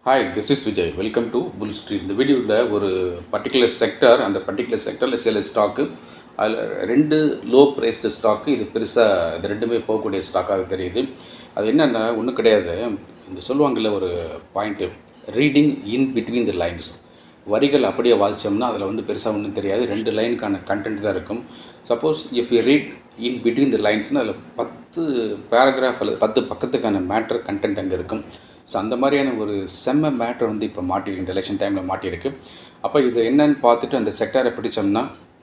hi this is Vijay welcome to bull street இந்த வீடியோவில் ஒரு பர்டிகுலர் செக்டர் அந்த பர்டிகுலர் செக்டரில் சில ஸ்டாக்கு அதில் ரெண்டு லோ ப்ரைஸ்டு ஸ்டாக்கு இது பெருசாக இது ரெண்டுமே போகக்கூடிய ஸ்டாக்காக தெரியுது அது என்னென்னா ஒன்றும் கிடையாது இந்த சொல்லுவாங்கள்ல ஒரு point reading in between the lines வரிகள் அப்படியே வாசித்தோம்னா அதில் வந்து பெருசாக ஒன்றும் தெரியாது ரெண்டு லைனுக்கான கண்டென்ட் தான் இருக்கும் suppose if you read in between the லைன்ஸ்னால் அதில் பத்து பேராகிராஃப் அல்லது பத்து பக்கத்துக்கான மேட்ரு கண்டென்ட் அங்கே இருக்கும் ஸோ அந்த மாதிரியான ஒரு செம்ம மேட்ரு வந்து இப்போ மாட்டியிருக்கு இந்த எலெக்ஷன் டைமில் மாட்டியிருக்கு அப்போ இது என்னன்னு பார்த்துட்டு அந்த செக்டாரை பிடிச்சோம்னா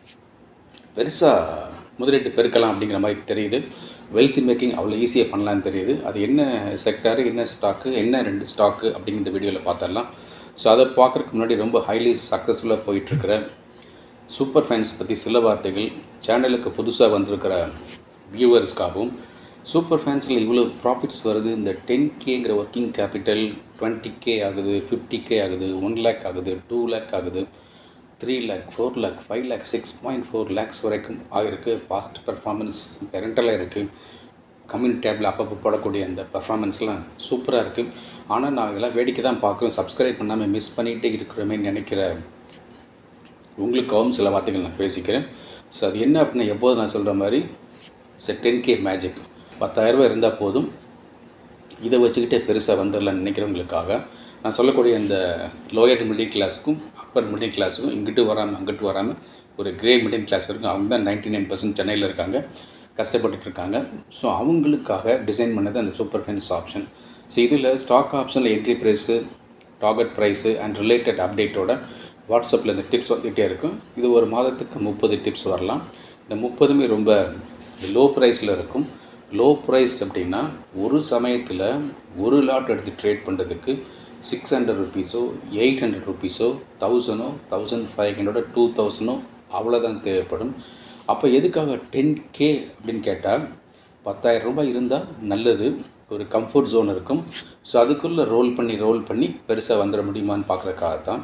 பெருசாக முதலீட்டு பெருக்கலாம் அப்படிங்கிற மாதிரி தெரியுது வெல்த் மேக்கிங் அவ்வளோ ஈஸியாக பண்ணலான்னு தெரியுது அது என்ன செக்டாரு என்ன ஸ்டாக்கு என்ன ரெண்டு ஸ்டாக்கு அப்படிங்கிற இந்த வீடியோவில் பார்த்துடலாம் ஸோ அதை பார்க்குறதுக்கு முன்னாடி ரொம்ப ஹைலி சக்ஸஸ்ஃபுல்லாக போயிட்டுருக்கிற சூப்பர் ஃபைன்ஸ் பற்றி சில வார்த்தைகள் சேனலுக்கு புதுசாக வந்திருக்கிற வியூவர்ஸ்க்காகவும் சூப்பர் ஃபேன்ஸில் இவ்வளோ ப்ராஃபிட்ஸ் வருது இந்த டென் கேங்கிற ஒர்க்கிங் கேபிட்டல் டுவெண்ட்டி கே ஆகுது ஃபிஃப்டி கே ஆகுது ஒன் லேக் ஆகுது டூ லேக் ஆகுது three lakh four lakh five lakh six point four lakhs வரைக்கும் ஆகிருக்கு பாஸ்ட் பர்ஃபார்மன்ஸ் பெரண்டலாக இருக்குது கம்யூனிட்டி டேப்பில் அப்பப்போ போடக்கூடிய அந்த பர்ஃபார்மன்ஸ்லாம் சூப்பராக இருக்குது ஆனால் நான் இதெல்லாம் வேடிக்கை தான் பார்க்குறோம் சப்ஸ்கிரைப் பண்ணாமல் மிஸ் பண்ணிகிட்டே இருக்கிறோமே நினைக்கிற உங்களுக்காகவும் சில வார்த்தைகள் நான் பேசிக்கிறேன் ஸோ அது என்ன அப்படின்னா எப்போது நான் சொல்கிற மாதிரி ச டென் கே மேஜிக் பத்தாயிரரூபா இருந்தால் போதும் இதை வச்சுக்கிட்டே பெருசாக வந்துடலாம்னு நினைக்கிறவங்களுக்காக நான் சொல்லக்கூடிய இந்த லோயர் மிடில் கிளாஸுக்கும் அப்பர் மிடில் கிளாஸுக்கும் இங்கிட்டு வராமல் அங்கிட்டு வராமல் ஒரு கிரே மிடில் கிளாஸ் இருக்கும் அவங்க தான் நைன்டி நைன் பர்சன்ட் சென்னையில் இருக்காங்க கஷ்டப்பட்டுட்டு இருக்காங்க ஸோ அவங்களுக்காக டிசைன் பண்ணது அந்த சூப்பர் ஃபைன்ஸ் ஆப்ஷன் ஸோ இதில் ஸ்டாக் ஆப்ஷனில் entry price target price and related அப்டேட்டோட வாட்ஸ்அப்பில் இந்த டிப்ஸ் வந்துகிட்டே இருக்கும் இது ஒரு மாதத்துக்கு முப்பது டிப்ஸ் வரலாம் இந்த முப்பதுமே ரொம்ப லோ ப்ரைஸில் இருக்கும் லோ ப்ரைஸ் அப்படின்னா ஒரு சமயத்தில் ஒரு லாட் எடுத்து ட்ரேட் பண்ணுறதுக்கு சிக்ஸ் ஹண்ட்ரட் ருபீஸோ எயிட் ஹண்ட்ரட் ருபீஸோ தௌசண்டோ தௌசண்ட் ஃபைவ் ஹண்ட்ரடோ டூ தௌசண்டோ அவ்வளோதான் தேவைப்படும் அப்போ எதுக்காக டென் கே அப்படின்னு கேட்டால் பத்தாயிரம் ரூபாய் இருந்தால் நல்லது ஒரு கம்ஃபர்ட் ஜோன் இருக்கும் ஸோ அதுக்குள்ளே ரோல் பண்ணி ரோல் பண்ணி பெருசாக வந்துட முடியுமான்னு பார்க்குறக்காக தான்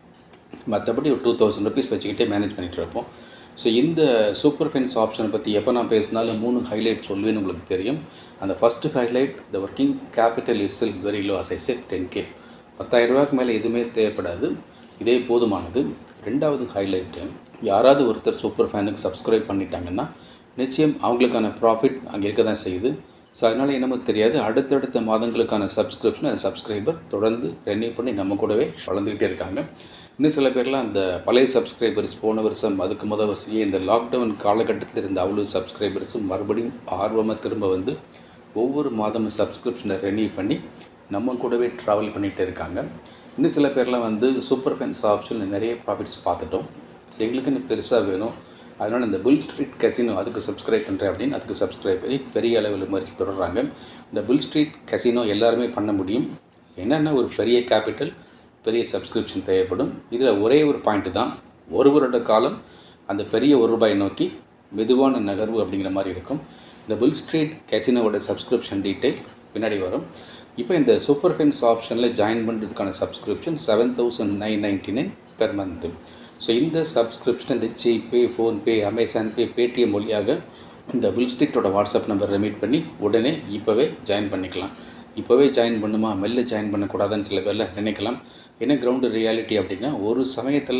மற்றபடி ஒரு டூ தௌசண்ட் ருபீஸ் வச்சுக்கிட்டே மேனேஜ் பண்ணிகிட்டு இருப்போம் ஸோ இந்த சூப்பர் ஃபைன்ஸ் ஆப்ஷனை பற்றி எப்போ நான் பேசினாலும் மூணு ஹைலைட் சொல்லுவேன்னு உங்களுக்கு தெரியும் அந்த first highlight the working capital it's sell very low as I set ten K பத்தாயிரம் ரூபாய்க்கு மேலே எதுவுமே தேவைப்படாது இதே போதுமானது ரெண்டாவது ஹைலைட்டு யாராவது ஒருத்தர் சூப்பர் ஃபேனுக்கு சப்ஸ்கிரைப் பண்ணிட்டாங்கன்னா நிச்சயம் அவங்களுக்கான ப்ராஃபிட் அங்கே இருக்க தான் செய்யுது ஸோ அதனால் என்னமோ தெரியாது அடுத்தடுத்த மாதங்களுக்கான சப்ஸ்கிரிப்ஷன் அந்த சப்ஸ்கிரைபர் தொடர்ந்து ரெனியூ பண்ணி நம்ம கூடவே வளர்ந்துக்கிட்டே இருக்காங்க இன்னும் சில பேர்லாம் அந்த பழைய சப்ஸ்கிரைபர்ஸ் போன வருஷம் அதுக்கு முத வருஷம் இந்த லாக்டவுன் காலகட்டத்தில் இருந்த அவ்வளோ சப்ஸ்கிரைபர்ஸும் மறுபடியும் ஆர்வமாக திரும்ப வந்து ஒவ்வொரு மாதமும் சப்ஸ்கிரிப்ஷனை ரெனியூ பண்ணி நம்ம கூடவே ட்ராவல் பண்ணிகிட்டே இருக்காங்க இன்னும் சில பேர்லாம் வந்து சூப்பர் ஃபேன்ஸ் ஆப்ஷனில் நிறைய ப்ராஃபிட்ஸ் பார்த்துட்டோம் ஸோ எங்களுக்கு இன்னும் பெருசாக வேணும் அதனால் இந்த புல் ஸ்ட்ரீட் கசினோ அதுக்கு சப்ஸ்கிரைப் பண்ணுறேன் அப்படின்னு அதுக்கு சப்ஸ்கிரைப் பண்ணி பெரிய அளவில் முயற்சி தொடர்றாங்க இந்த புல் ஸ்ட்ரீட் கசினோ எல்லாருமே பண்ண முடியும் என்னென்ன ஒரு பெரிய கேபிட்டல் பெரிய சப்ஸ்கிரிப்ஷன் தேவைப்படும் இதில் ஒரே ஒரு பாயிண்ட்டு தான் ஒரு வருட காலம் அந்த பெரிய ஒரு ரூபாய் நோக்கி மெதுவான நகர்வு அப்படிங்கிற மாதிரி இருக்கும் இந்த புல் ஸ்ட்ரீட் கசினோவோட சப்ஸ்கிரிப்ஷன் டீட்டெயில் பின்னாடி வரும் இப்போ இந்த சூப்பர் ஃபென்ஸ் ஆப்ஷனில் ஜாயின் பண்ணுறதுக்கான subscription seven thousand nine ninety nine per month so இந்த சப்ஸ்கிரிப்ஷன் இந்த GPay PhonePe Amazon Pay Paytm வழியாக இந்த புல் ஸ்ட்ரீட்டோட வாட்ஸ்அப் நம்பர் ரெமீட் பண்ணி உடனே இப்போவே ஜாயின் பண்ணிக்கலாம் இப்போவே ஜாயின் பண்ணுமா மெல்ல ஜாயின் பண்ணக்கூடாதுன்னு சில பேரில் நினைக்கலாம் என்ன கிரவுண்டு ரியாலிட்டி அப்படின்னா ஒரு சமயத்தில்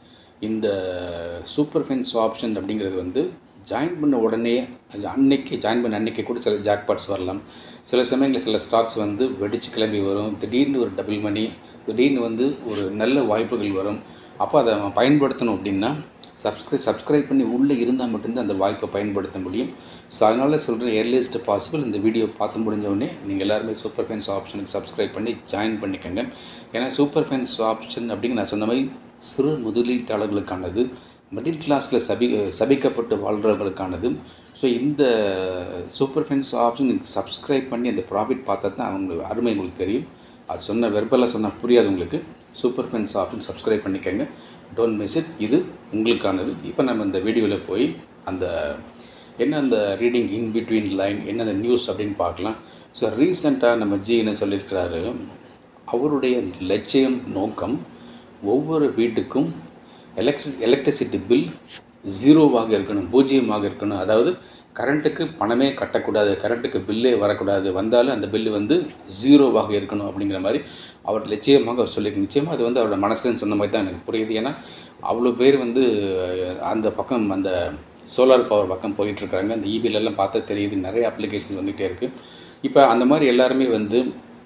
இந்த சூப்பர் ஃபென்ஸ் ஆப்ஷன் அப்படிங்கிறது வந்து ஜாயின் பண்ண உடனே அன்னைக்கு ஜாயின் பண்ண அன்னைக்கு கூட சில ஜாக்பாட்ஸ் வரலாம் சில சமயங்களில் சில ஸ்டாக்ஸ் வந்து வெடிச்சு கிளம்பி வரும் திடீர்னு ஒரு டபுள் மணி திடீர்னு வந்து ஒரு நல்ல வாய்ப்புகள் வரும் அப்போ அதை நம்ம பயன்படுத்தணும் அப்படின்னா சப்ஸ்கிரைப் சப்ஸ்கிரைப் பண்ணி உள்ளே இருந்தால் மட்டும்தான் அந்த வாய்ப்பை பயன்படுத்த முடியும் ஸோ அதனால் சொல்கிறேன் ஏர்லியஸ்ட் பாசிபிள் இந்த வீடியோ பார்த்து முடிஞ்சவொடனே நீங்கள் எல்லாருமே சூப்பர் ஃபேன்ஸ் ஆப்ஷனுக்கு சப்ஸ்கிரைப் பண்ணி ஜாயின் பண்ணிக்கோங்க ஏன்னா சூப்பர் ஃபேன்ஸ் ஆப்ஷன் அப்படின்னு நான் சொன்ன மாதிரி சிறு முதலீட்டாளர்களுக்கானது மிடில் கிளாஸில் சபி சபிக்கப்பட்டு வாழ்கிறவங்களுக்கானது ஸோ இந்த சூப்பர் ஃபேன்ஸ் ஆப்ஷன் சப்ஸ்கிரைப் பண்ணி அந்த ப்ராஃபிட் பார்த்தா தான் அவங்க அருமை உங்களுக்கு தெரியும் அது சொன்ன வெர்பலாக சொன்னால் புரியாது உங்களுக்கு சூப்பர் ஃபென்ஸ் ஆப்ஷன் சப்ஸ்கிரைப் பண்ணிக்கோங்க டோன்ட் மிஸ் இட் இது உங்களுக்கானது இப்போ நம்ம இந்த வீடியோவில் போய் அந்த என்ன அந்த ரீடிங் இன் பிட்வீன் லைன் என்ன அந்த நியூஸ் அப்படின்னு பார்க்கலாம் ஸோ ரீசெண்டாக நம்ம ஜி என்ன சொல்லியிருக்கிறாரு அவருடைய லட்சியம் நோக்கம் ஒவ்வொரு வீட்டுக்கும் எலக்ட்ரி எலக்ட்ரிசிட்டி பில் ஜீரோவாக இருக்கணும் பூஜ்ஜியமாக இருக்கணும் அதாவது கரண்ட்டுக்கு பணமே கட்டக்கூடாது கரண்ட்டுக்கு பில்லே வரக்கூடாது வந்தாலும் அந்த பில்லு வந்து ஜீரோவாக இருக்கணும் அப்படிங்கிற மாதிரி அவர் நிச்சயமாக அவர் சொல்லி நிச்சயமாக அது வந்து அவரோட மனசுலன்னு சொன்ன மாதிரி தான் எனக்கு புரியுது ஏன்னா அவ்வளோ பேர் வந்து அஹ், அந்த பக்கம் அந்த சோலார் பவர் பக்கம் போயிட்டுருக்காங்க அந்த இபிலெல்லாம் பார்த்தா தெரியுது நிறைய அப்ளிகேஷன் வந்துகிட்டே இருக்குது இப்போ அந்த மாதிரி எல்லாருமே வந்து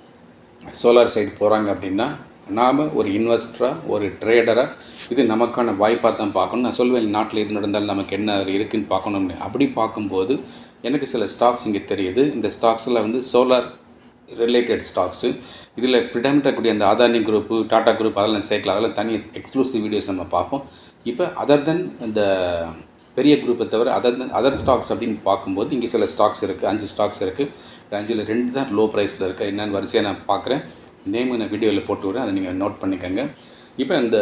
சோலார் சைடு போகிறாங்க அப்படின்னா நாம் ஒரு இன்வெஸ்டராக ஒரு ட்ரேடராக இது நமக்கான வாய்ப்பாக தான் பார்க்கணும் நான் சொல்வேன் நாட்டில் எது நடந்தாலும் நமக்கு என்ன அதில் இருக்குன்னு பார்க்கணும்னு அப்படி பார்க்கும்போது எனக்கு சில ஸ்டாக்ஸ் இங்கே தெரியுது இந்த ஸ்டாக்ஸில் வந்து சோலார் ரிலேட்டட் ஸ்டாக்ஸு இதில் ப்ரிடாமிட்டாக கூடிய அந்த அதானி குரூப்பு டாடா குரூப் அதெல்லாம் சேர்க்கலாம் அதெல்லாம் தனி எக்ஸ்க்ளூசிவ் வீடியோஸ் நம்ம பார்ப்போம் இப்போ அதர் தென் இந்த பெரிய குரூப்பை தவிர அதர் தென் அதர் ஸ்டாக்ஸ் அப்படின்னு பார்க்கும்போது இங்கே சில ஸ்டாக்ஸ் இருக்குது அஞ்சு ஸ்டாக்ஸ் இருக்குது அஞ்சில் ரெண்டு தான் லோ ப்ரைஸில் இருக்குது என்னென்னு வரிசையாக நான் பார்க்குறேன் நேமு நான் வீடியோவில் போட்டு விட்றேன் அதை நீங்கள் நோட் பண்ணிக்கோங்க இப்போ இந்த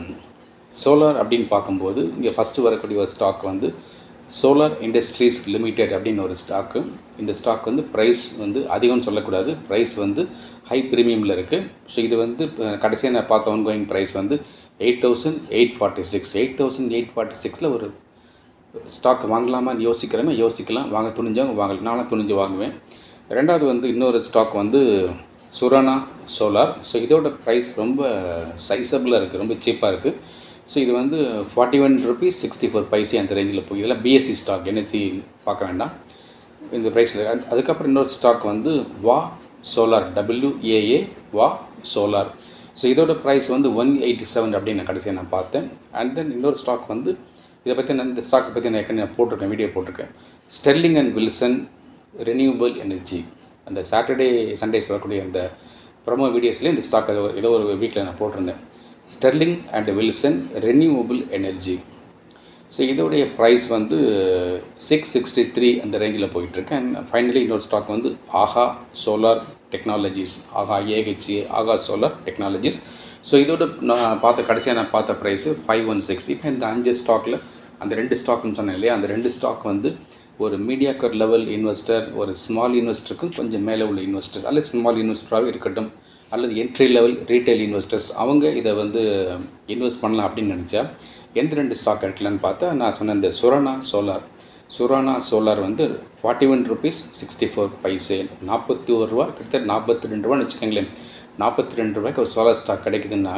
சோலார் அப்படின்னு பார்க்கும்போது இங்கே ஃபஸ்ட்டு வரக்கூடிய ஒரு ஸ்டாக் வந்து சோலார் இண்டஸ்ட்ரீஸ் லிமிடெட் அப்படின்னு ஒரு ஸ்டாக்கு இந்த ஸ்டாக் வந்து ப்ரைஸ் வந்து அதிகம்னு சொல்லக்கூடாது ப்ரைஸ் வந்து ஹை ப்ரீமியமில் இருக்குது ஸோ இது வந்து கடைசியாக நான் பார்த்த ஒன் கோயிங் ப்ரைஸ் வந்து eight thousand eight forty six eight thousand eight forty சிக்ஸில் ஒரு ஸ்டாக் வாங்கலாமான்னு யோசிக்கிறவங்க யோசிக்கலாம் வாங்க துணிஞ்சவங்க வாங்கலாம் நானும் துணிஞ்சு வாங்குவேன் ரெண்டாவது வந்து இன்னொரு ஸ்டாக் வந்து சுரானா சோலார் ஸோ இதோட ப்ரைஸ் ரொம்ப சைஸபிளாக இருக்குது ரொம்ப சீப்பாக இருக்குது ஸோ இது வந்து forty one rupees sixty four paise அந்த ரேஞ்சில் போய் இதெல்லாம் பிஎஸ்சி ஸ்டாக் என்எஸ்சி பார்க்க வேண்டாம் இந்த ப்ரைஸில் அதுக்கப்புறம் இன்னொரு ஸ்டாக் வந்து வா solar WAA Waa solar so இதோட ப்ரைஸ் வந்து ஒன் எயிட்டி செவன் அப்படின்னு நான் கடைசியாக நான் பார்த்தேன் அண்ட் தென் இன்னொரு ஸ்டாக் வந்து இதை பற்றி நான் இந்த ஸ்டாக்கை பற்றி நான் ஏற்கனவே போட்டிருக்கேன் வீடியோ போட்டிருக்கேன் Sterling and Wilson renewable energy அந்த சாட்டர்டே சண்டேஸ் வரக்கூடிய அந்த ப்ரொமோ வீடியோஸ்லேயே இந்த ஸ்டாக் ஏதோ ஏதோ ஒரு வீக்கில் நான் போட்டிருந்தேன் Sterling and Wilson renewable energy so இதோடைய ப்ரைஸ் வந்து சிக்ஸ் சிக்ஸ்டி த்ரீ அந்த ரேஞ்சில் போயிட்டுருக்கு அண்ட் ஃபைனலி இன்னொரு ஸ்டாக் வந்து Aha solar technologies Aha AHA Aha solar technologies so இதோட நான் பார்த்த கடைசியாக நான் பார்த்த ப்ரைஸு ஃபைவ் ஒன் சிக்ஸ் இப்போ இந்த அஞ்சு ஸ்டாக்கில் அந்த ரெண்டு ஸ்டாக்னு சொன்னேன் இல்லையா அந்த ரெண்டு ஸ்டாக் வந்து ஒரு மீடியாக்கர் லெவல் இன்வெஸ்டர் ஒரு ஸ்மால் இன்வெஸ்டருக்கும் கொஞ்சம் மேலே உள்ள இன்வெஸ்டர் அல்லது ஸ்மால் இன்வெஸ்டராகவே இருக்கட்டும் அல்லது என்ட்ரி லெவல் ரீட்டைல் இன்வெஸ்டர்ஸ் அவங்க இதை வந்து இன்வெஸ்ட் பண்ணலாம் அப்படின்னு நினச்சா எந்த ரெண்டு ஸ்டாக் எடுக்கலான்னு பார்த்தா நான் சொன்ன இந்த சுரானா சோலார் சுரானா சோலார் வந்து forty one rupees sixty four paise நாற்பத்தி ஒரு ரூபா கிட்டத்தட்ட நாற்பத்தி ரெண்டு ரூபான்னு வச்சுக்கோங்களேன் நாற்பத்தி ரெண்டு ரூபாய்க்கு ஒரு சோலார் ஸ்டாக் கிடைக்குதுன்னா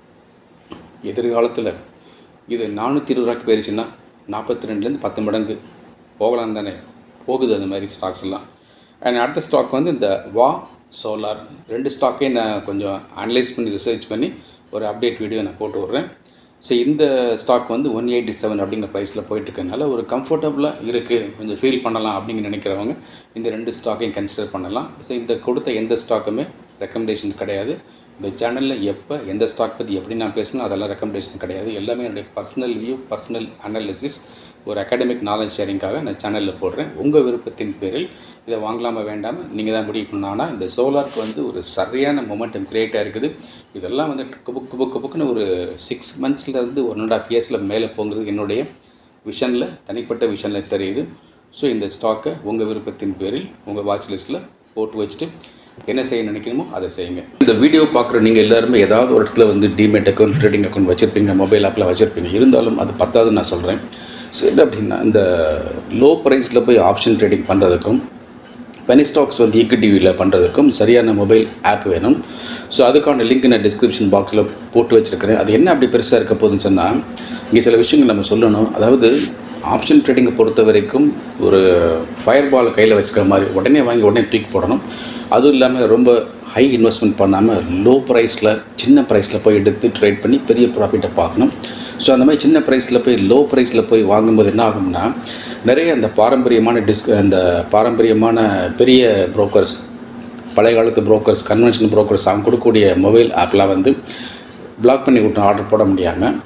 எதிர்காலத்தில் இது நானூற்றி இருபது ரூபாய்க்கு போயிருச்சுன்னா நாற்பத்தி ரெண்டுலேருந்து பத்து மடங்கு போகலாம் தானே போகுது அந்த மாதிரி ஸ்டாக்ஸ் எல்லாம் அண்ட் அடுத்த ஸ்டாக் வந்து இந்த வா சோலார் ரெண்டு ஸ்டாக்கையும் நான் கொஞ்சம் அனலைஸ் பண்ணி ரிசர்ச் பண்ணி ஒரு அப்டேட் வீடியோ நான் போட்டு விட்றேன் ஸோ இந்த ஸ்டாக் வந்து ஒன் எயிட்டி செவன் அப்படிங்கிற ப்ரைஸில் போயிட்டுருக்கனால ஒரு கம்ஃபர்டபுளாக இருக்குது கொஞ்சம் ஃபீல் பண்ணலாம் அப்படின்னு நினைக்கிறவங்க இந்த ரெண்டு ஸ்டாக்கையும் கன்சிடர் பண்ணலாம் ஸோ இந்த கொடுத்த எந்த ஸ்டாக்குமே ரெக்கமெண்டேஷன் கிடையாது இந்த சேனலில் எப்போ எந்த ஸ்டாக் பற்றி எப்படி நான் பேசணும் அதெல்லாம் ரெக்கமெண்டேஷன் கிடையாது எல்லாமே என்னுடைய பர்சனல் வியூ பர்சனல் அனாலிசிஸ் ஒரு அகாடமிக் நாலேஜ் ஷேரிங்காக நான் சேனலில் போடுறேன் உங்கள் விருப்பத்தின் பேரில் இதை வாங்கலாமா வேண்டாமல் நீங்கள் தான் முடிவு பண்ணணும் ஆனால் இந்த சோலாருக்கு வந்து ஒரு சரியான மொமெண்டம் க்ரியேட்டாக இருக்குது இதெல்லாம் வந்து குபுக் குபுக் குபுக்குன்னு ஒரு சிக்ஸ் மந்த்ஸ்லேருந்து ஒன் அண்ட் ஆஃப் இயர்ஸில் மேலே போங்கிறது என்னுடைய விஷனில் தனிப்பட்ட விஷனில் தெரியுது ஸோ இந்த ஸ்டாக்கை உங்கள் விருப்பத்தின் பேரில் உங்கள் வாட்ச் லிஸ்ட்டில் போட்டு வச்சுட்டு என்ன செய்ய நினைக்கணுமோ அதை செய்யுங்க இந்த வீடியோ பார்க்குற நீங்கள் எல்லாருமே ஏதாவது ஒரு இடத்துல வந்து டிமேட் அக்கௌண்ட் ட்ரேடிங் அக்கௌண்ட் வச்சுருப்பீங்க மொபைல் ஆப்பில் வச்சுருப்பீங்க இருந்தாலும் அது பத்தாது நான் சொல்கிறேன் சரி அப்படின்னா இந்த லோ ப்ரைஸில் போய் ஆப்ஷன் ட்ரேடிங் பண்ணுறதுக்கும் பெனி ஸ்டாக்ஸ் வந்து ஈக்விட்டிவில் பண்ணுறதுக்கும் சரியான மொபைல் ஆப் வேணும் ஸோ அதுக்கான லிங்க் நான் டிஸ்கிரிப்ஷன் பாக்ஸில் போட்டு வச்சுருக்கிறேன் அது என்ன அப்படி பெருசாக இருக்க போகுதுன்னு சொன்னால் இங்கே சில விஷயங்கள் நம்ம சொல்லணும் அதாவது ஆப்ஷன் ட்ரேடிங்கை பொறுத்த வரைக்கும் ஒரு ஃபயர் பால் கையில் வச்சுக்கிற மாதிரி உடனே வாங்கி உடனே தூக்கி போடணும் அதுவும் இல்லாமல் ரொம்ப ஹை இன்வெஸ்ட்மெண்ட் பண்ணாமல் லோ ப்ரைஸில் சின்ன ப்ரைஸில் போய் எடுத்து ட்ரேட் பண்ணி பெரிய ப்ராஃபிட்டை பார்க்கணும் ஸோ அந்த மாதிரி சின்ன ப்ரைஸில் போய் லோ ப்ரைஸில் போய் வாங்கும்போது என்ன ஆகும்னா நிறைய அந்த பாரம்பரியமான டிஸ்க் அந்த பாரம்பரியமான பெரிய புரோக்கர்ஸ் பழைய காலத்து புரோக்கர்ஸ் கன்வென்ஷனல் புரோக்கர்ஸ் அவங்க கொடுக்கக்கூடிய மொபைல் ஆப்லாம் வந்து பிளாக் பண்ணி விட்டு ஆர்டர் போட முடியாமல்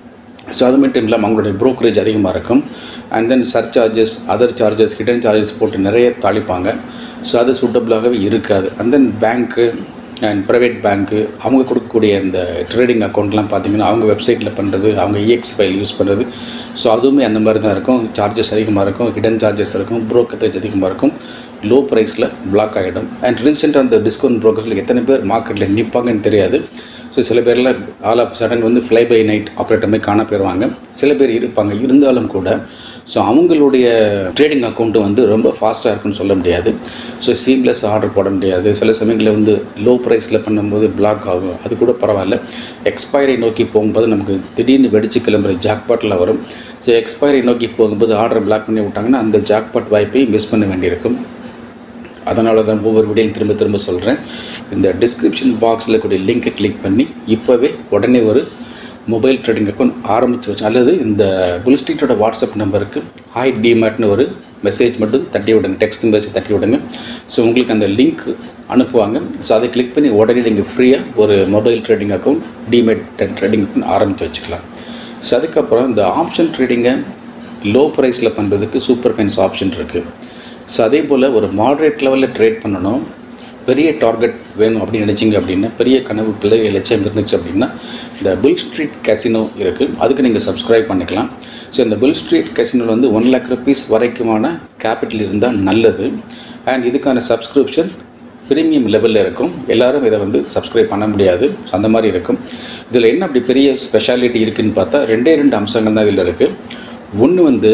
ஸோ அது மட்டும் இல்லாமல் அவங்களுடைய ப்ரோக்கரேஜ் அதிகமாக இருக்கும் and then search charges other charges hidden charges போட்டு நிறைய தாளிப்பாங்க ஸோ அது சூட்டபிளாகவே இருக்காது அண்ட் தென் பேங்க்கு அண்ட் ப்ரைவேட் பேங்க்கு அவங்க கொடுக்கக்கூடிய இந்த ட்ரேடிங் அக்கௌண்ட்லாம் பார்த்தீங்கன்னா அவங்க வெப்சைட்டில் பண்ணுறது அவங்க இஎக்ஸ் ஃபைல் யூஸ் பண்ணுறது ஸோ அதுவுமே அந்த மாதிரி தான் இருக்கும் சார்ஜஸ் அதிகமாக இருக்கும் ஹிடன் சார்ஜஸ் இருக்கும் ப்ரோக்கரேஜ் அதிகமாக இருக்கும் லோ ப்ரைஸில் பிளாக் ஆகிடும் அண்ட் ரீசெண்டாக அந்த டிஸ்கவுண்ட் ப்ரோக்கர்ஸில் எத்தனை பேர் மார்க்கெட்டில் நிற்பாங்கன்னு தெரியாது ஸோ சில பேரில் ஆல் ஆஃப் சடன் வந்து ஃப்ளை பை நைட் ஆப்ரேட்டர் மாதிரி காண போயிடுவாங்க சில பேர் இருப்பாங்க இருந்தாலும் கூட ஸோ அவங்களுடைய ட்ரேடிங் அக்கௌண்ட்டு வந்து ரொம்ப ஃபாஸ்ட்டாக இருக்குன்னு சொல்ல முடியாது ஸோ சீம்லெஸ் ஆர்டர் போட முடியாது சில சமயங்களில் வந்து லோ ப்ரைஸில் பண்ணும்போது பிளாக் ஆகும் அது கூட பரவாயில்ல எக்ஸ்பைரி நோக்கி போகும்போது நமக்கு திடீர்னு வெடிச்சு கிளம்புற ஜாக்பாட்டில் வரும் ஸோ எக்ஸ்பைரி நோக்கி போகும்போது ஆர்டர் பிளாக் பண்ணி விட்டாங்கன்னா அந்த ஜாக்பாட் வாய்ப்பையும் மிஸ் பண்ண வேண்டியிருக்கும் அதனால தான் ஒவ்வொரு வீடியோயும் திரும்ப திரும்ப சொல்கிறேன் இந்த டிஸ்கிரிப்ஷன் பாக்ஸில் கூடிய லிங்கை கிளிக் பண்ணி இப்போவே உடனே ஒரு மொபைல் ட்ரேடிங் அக்கௌண்ட் ஆரம்பித்து வச்சு அல்லது இந்த புல் ஸ்ட்ரீட்டோட வாட்ஸ்அப் நம்பருக்கு ஹாய் டிமேட்னு ஒரு மெசேஜ் மட்டும் தட்டி விடுங்க டெக்ஸ்ட் மெசேஜ் தட்டி விடுங்க ஸோ உங்களுக்கு அந்த லிங்க் அனுப்புவாங்க ஸோ அதை கிளிக் பண்ணி உடனே நீங்கள் ஃப்ரீயாக ஒரு mobile trading account demat trading account ஆரம்பித்து வச்சுக்கலாம் ஸோ அதுக்கப்புறம் இந்த ஆப்ஷன் ட்ரேடிங்கை லோ ப்ரைஸில் பண்ணுறதுக்கு சூப்பர் ஃபைன்ஸ் ஆப்ஷன் இருக்குது ஸோ அதே போல் ஒரு மாட்ரேட் லெவலில் ட்ரேட் பண்ணணும் பெரிய டார்கெட் வேணும் அப்படின்னு நினச்சிங்க அப்படின்னா பெரிய கனவு பிள்ளை லட்சியம் இருந்துச்சு அப்படின்னா இந்த புல் ஸ்ட்ரீட் கேசினோ இருக்குது அதுக்கு நீங்கள் சப்ஸ்கிரைப் பண்ணிக்கலாம் ஸோ இந்த புல் ஸ்ட்ரீட் கேசினோ வந்து ஒன் லேக் ருபீஸ் வரைக்குமான கேபிட்டல் இருந்தால் நல்லது அண்ட் இதுக்கான சப்ஸ்கிரிப்ஷன் ப்ரீமியம் லெவலில் இருக்கும் எல்லாரும் இதை வந்து சப்ஸ்கிரைப் பண்ண முடியாது ஸோ அந்த மாதிரி இருக்கும் இதில் என்ன அப்படி பெரிய ஸ்பெஷாலிட்டி இருக்குதுன்னு பார்த்தா ரெண்டே ரெண்டு அம்சங்கள் தான் இதில் இருக்குது ஒன்று வந்து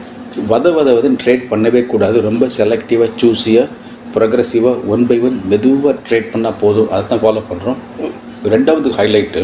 வத வத வதன்னு ட்ரேட் பண்ணவே கூடாது ரொம்ப செலக்டிவாக சூஸியாக ப்ரொக்ரெசிவாக ஒன் பை ஒன் மெதுவாக ட்ரேட் பண்ணால் போதும் அதை தான் ஃபாலோ பண்ணுறோம் ரெண்டாவது ஹைலைட்டு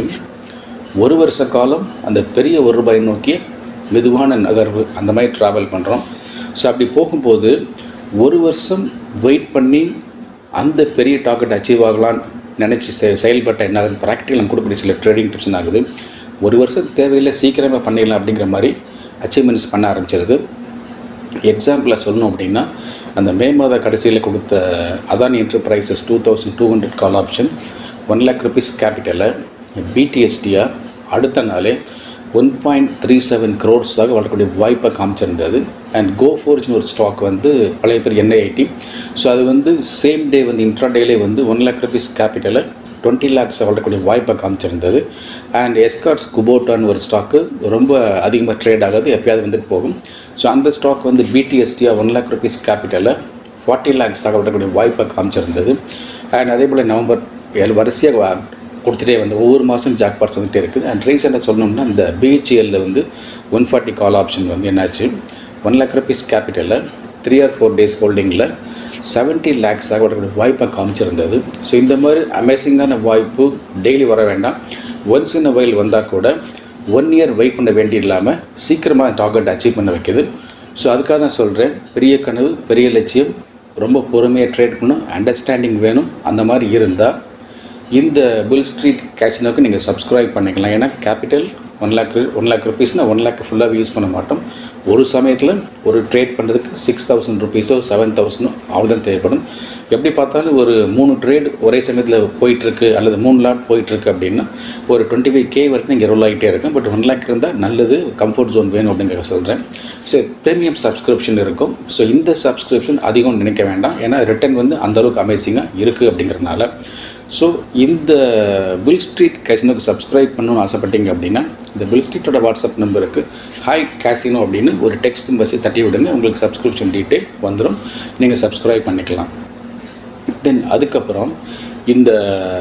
ஒரு வருஷ காலம் அந்த பெரிய ஒரு ரூபாய் நோக்கி மெதுவான நகர்வு அந்த மாதிரி ட்ராவல் பண்ணுறோம் ஸோ அப்படி போகும்போது ஒரு வருஷம் வெயிட் பண்ணி அந்த பெரிய டார்கெட் அச்சீவ் ஆகலான்னு நினச்சி செ செயல்பட்ட என்ன ஆகுது ப்ராக்டிக்கல் நம்ம கொடுக்கக்கூடிய சில ட்ரேடிங் டிப்ஸ் ஆகுது ஒரு வருஷம் தேவையில்லை சீக்கிரமாக பண்ணிடலாம் அப்படிங்கிற மாதிரி அச்சீவ்மெண்ட்ஸ் பண்ண ஆரம்பிச்சிருது எக்ஸாம்பிளாக சொல்லணும் அப்படின்னா அந்த மே மாத கடைசியில் கொடுத்த Adani Enterprises two thousand two hundred call option one lakh rupees கேபிட்டலை பிடிஎஸ்டியாக அடுத்த நாளே ஒன் பாயிண்ட் த்ரீ செவன் க்ரோர்ஸாக வளரக்கூடிய வாய்ப்பை காமிச்சிருந்தது அண்ட் கோ ஃபோர்ஸ்னு ஒரு ஸ்டாக் வந்து பழைய பேர் என்ஐஐடி ஸோ அது வந்து சேம் டே வந்து இன்ட்ராடேலே வந்து ஒன் லேக் ருபீஸ் கேபிட்டலை டுவெண்ட்டி லேக்ஸ் வளரக்கூடிய வாய்ப்பை காமிச்சிருந்தது அண்ட் எஸ்கார்ட்ஸ் குபோட்டான்னு ஒரு ஸ்டாக்கு ரொம்ப அதிகமாக ட்ரேட் ஆகாது எப்பயாவது வந்துட்டு போகும் ஸோ அந்த ஸ்டாக் வந்து பிடிஎஸ்டியாக ஒன் லேக் ருபீஸ் கேபிட்டலில் ஃபார்ட்டி லேக்ஸாக வரக்கூடிய வாய்ப்பை காமிச்சிருந்தது அண்ட் அதே போல் நவம்பர் ஏழு வரிசையாக கொடுத்துட்டே வந்து ஒவ்வொரு மாதம் ஜாக் பார்ட்ஸ் வந்துகிட்டே இருக்குது அண்ட் ரீசெண்டாக சொல்லணும்னா இந்த பிஹெச்எல்ல வந்து ஒன் ஃபார்ட்டி கால் ஆப்ஷன் வந்து என்னாச்சு ஒன் லேக் ருபீஸ் கேபிட்டலில் த்ரீ ஆர் ஃபோர் டேஸ் ஹோல்டிங்கில் செவன்ட்டி லேக்ஸாக வரக்கூடிய வாய்ப்பை காமிச்சிருந்தது ஸோ இந்த மாதிரி அமேசிங்கான வாய்ப்பு டெய்லி வர வேண்டாம் ஒன்ஸ் இன் வயல் வந்தால் கூட ஒன் இயர் வெயிட் பண்ண வேண்டி இல்லாமல் சீக்கிரமாக டார்கெட் அச்சீவ் பண்ண வைக்குது ஸோ அதுக்காக தான் சொல்கிறேன் பெரிய கனவு பெரிய லட்சியம் ரொம்ப பொறுமையாக ட்ரேட் பண்ணணும் அண்டர்ஸ்டாண்டிங் வேணும் அந்த மாதிரி இருந்தால் இந்த புல் ஸ்ட்ரீட் கேசினோக்கு நீங்கள் சப்ஸ்கிரைப் பண்ணிக்கலாம் ஏன்னா capital one lakh one lakh ருபீஸ்னால் ஒன் லேக் ஃபுல்லாக யூஸ் பண்ண மாட்டோம் ஒரு சமயத்தில் ஒரு ட்ரேட் பண்ணுறதுக்கு சிக்ஸ் தௌசண்ட் ருபீஸோ செவன் தௌசண்டோ அவ்வளோதான் தேவைப்படும் எப்படி பார்த்தாலும் ஒரு மூணு ட்ரேட் ஒரே சமயத்தில் போயிட்டுருக்கு அல்லது மூணு லாட் போயிட்டுருக்கு அப்படின்னா ஒரு டுவெண்ட்டி ஃபைவ் கே வரைக்கும் இங்கே ரோல் ஆகிட்டே இருக்கும் பட் ஒன் லேக் இருந்தால் நல்லது கம்ஃபர்ட் ஜோன் வேணும் அப்படிங்கிற சொல்கிறேன் ஸோ ப்ரீமியம் சப்ஸ்கிரிப்ஷன் இருக்கும் ஸோ இந்த சப்ஸ்கிரிப்ஷன் அதிகம் நினைக்க வேண்டாம் ஏன்னா ரிட்டர்ன் வந்து அந்தளவுக்கு அமேசிங்காக இருக்குது அப்படிங்கிறதுனால ஸோ இந்த பில் ஸ்ட்ரீட் கேசினோக்கு சப்ஸ்கிரைப் பண்ணணும்னு ஆசைப்பட்டீங்க அப்படின்னா இந்த பில் ஸ்ட்ரீட்டோட வாட்ஸ்அப் நம்பருக்கு ஹாய் கேசினோ அப்படின்னு ஒரு டெக்ஸ்ட் மெசேஜ் தட்டி விடுங்க உங்களுக்கு சப்ஸ்கிரிப்ஷன் டீட்டெயில் வந்துடும் நீங்கள் சப்ஸ்கிரைப் பண்ணிக்கலாம் தென் அதுக்கப்புறம் இந்த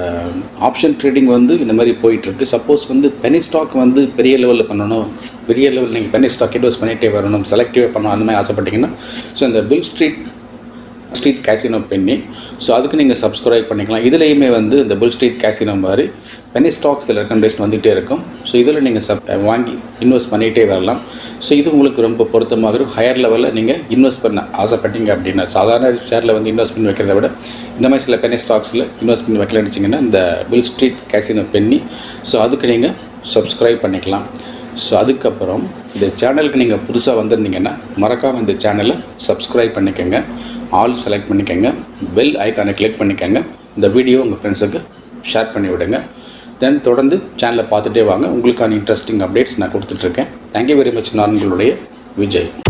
ஆப்ஷன் ட்ரேடிங் வந்து இந்த மாதிரி போயிட்டுருக்கு சப்போஸ் வந்து பெனி ஸ்டாக் வந்து பெரிய லெவலில் பண்ணணும் பெரிய லெவலில் நீங்கள் பெனி ஸ்டாக் இன்வெஸ்ட் பண்ணிகிட்டே வரணும் செலக்டிவாக பண்ணணும் அந்த மாதிரி ஆசைப்பட்டீங்கன்னா ஸோ இந்த Bill Street Street casino penny so அதுக்கு நீங்கள் சப்ஸ்கிரைப் பண்ணிக்கலாம் இதுலேயுமே வந்து இந்த புல் ஸ்ட்ரீட் கேசினோ மாதிரி பெனி ஸ்டாக்ஸில் ரெக்கமெண்டேஷன் வந்துகிட்டே இருக்கும் ஸோ இதில் நீங்கள் சப் வாங்கி இன்வெஸ்ட் பண்ணிகிட்டே வரலாம் ஸோ இது உங்களுக்கு ரொம்ப பொருத்தமாக இருக்கும் ஹையர் லெவலில் நீங்கள் இன்வெஸ்ட் பண்ண ஆசைப்பட்டீங்க அப்படின்னா சாதாரண ஷேரில் வந்து இன்வெஸ்ட் பண்ணி வைக்கிறத விட இந்த மாதிரி சில பெனி ஸ்டாக்ஸில் இன்வெஸ்ட் பண்ணி வைக்கல நினச்சிங்கன்னா இந்த Bill Street casino penny so அதுக்கு நீங்கள் சப்ஸ்கிரைப் பண்ணிக்கலாம் ஸோ அதுக்கப்புறம் இந்த சேனலுக்கு நீங்கள் புதுசாக வந்திருந்தீங்கன்னா மறக்காமல் இந்த சேனலை சப்ஸ்கிரைப் பண்ணிக்கோங்க ஆல் செலக்ட் பண்ணிக்கோங்க பெல் ஐக்கானை கிளிக் பண்ணிக்கோங்க இந்த வீடியோ உங்கள் ஃப்ரெண்ட்ஸுக்கு ஷேர் பண்ணி விடுங்க தென் தொடர்ந்து சேனலை பார்த்துட்டே வாங்க உங்களுக்கான இன்ட்ரெஸ்டிங் அப்டேட்ஸ் நான் கொடுத்துட்ருக்கேன் தேங்க்யூ வெரி மச் நான் உங்களுடைய விஜய்